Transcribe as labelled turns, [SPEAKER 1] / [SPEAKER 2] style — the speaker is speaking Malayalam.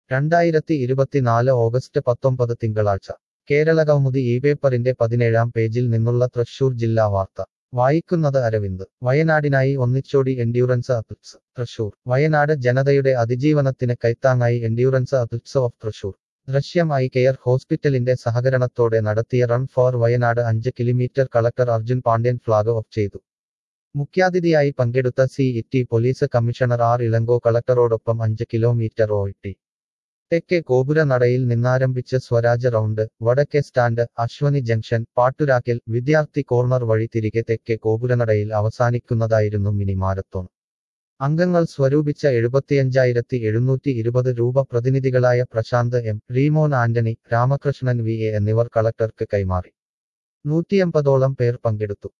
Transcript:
[SPEAKER 1] രണ്ടായിരത്തി ഇരുപത്തിനാല് ഓഗസ്റ്റ് പത്തൊമ്പത് തിങ്കളാഴ്ച കേരളകൗമുദി ഈ പേപ്പറിന്റെ പതിനേഴാം പേജിൽ നിന്നുള്ള തൃശൂർ ജില്ലാ വാർത്ത വായിക്കുന്നത് അരവിന്ദ് വയനാടിനായി ഒന്നിച്ചോടി എൻഡ്യൂറൻസ് അത്ലറ്റ്സ് തൃശൂർ വയനാട് ജനതയുടെ അതിജീവനത്തിന് കൈത്താങ്ങായി endurance athletes of Thrissur Drishyam eye care ഹോസ്പിറ്റലിന്റെ സഹകരണത്തോടെ നടത്തിയ റൺ ഫോർ വയനാട് അഞ്ച് kilometre collector Arjun Pandian flag off ചെയ്തു മുഖ്യാതിഥിയായി പങ്കെടുത്ത city police commissioner R Ilango കളക്ടറോടൊപ്പം അഞ്ച് കിലോമീറ്റർ ഓയിട്ടി തെക്കേ ഗോപുര നടയിൽ നിന്നാരംഭിച്ച് സ്വരാജ് റൗണ്ട് വടക്കേ സ്റ്റാൻഡ് അശ്വനി ജംഗ്ഷൻ പാട്ടുരാക്കൽ വിദ്യാർത്ഥി കോർണർ വഴി തിരികെ തെക്കേ ഗോപുരനടയിൽ അവസാനിക്കുന്നതായിരുന്നു മിനി മാരത്തോൺ അംഗങ്ങൾ സ്വരൂപിച്ച എഴുപത്തിയഞ്ചായിരത്തി എഴുന്നൂറ്റി ഇരുപത് രൂപ പ്രതിനിധികളായ Prashanth M Remon Antony Ramakrishnan V A എന്നിവർ കളക്ടർക്ക് കൈമാറി നൂറ്റിയമ്പതോളം പേർ പങ്കെടുത്തു